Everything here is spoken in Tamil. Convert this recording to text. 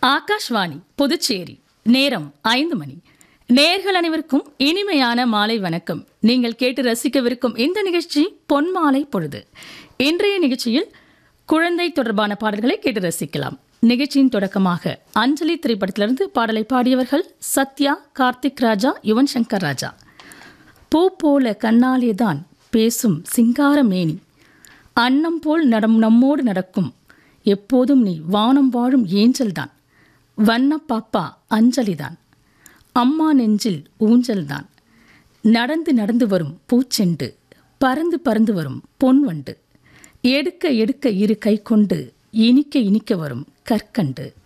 ஆகாஷ்வாணி புதுச்சேரி நேரம் ஐந்து மணி நேர்கள் அனைவருக்கும் இனிமையான மாலை வணக்கம் நீங்கள் கேட்டு ரசிக்கவிருக்கும் இந்த நிகழ்ச்சி பொன்மாலை பொழுது இன்றைய நிகழ்ச்சியில் குழந்தை தொடர்பான பாடல்களை கேட்டு ரசிக்கலாம் நிகழ்ச்சியின் தொடக்கமாக அஞ்சலி திரைப்படத்திலிருந்து பாடலை பாடியவர்கள் சத்யா கார்த்திக் ராஜா யுவன் சங்கர் ராஜா பூ போல கண்ணாலேதான் பேசும் சிங்கார மேனி அன்னம் போல் நடம் நம்மோடு நடக்கும் எப்போதும் நீ வானம் வாழும் ஏஞ்சல்தான் வண்ண பாப்பா அஞ்சலிதான் அம்மா நெஞ்சில் ஊஞ்சல்தான் நடந்து நடந்து வரும் பூச்செண்டு பறந்து பறந்து வரும் பொன் வண்டு எடுக்க எடுக்க இரு கை கொண்டு இனிக்க இனிக்க வரும் கற்கண்டு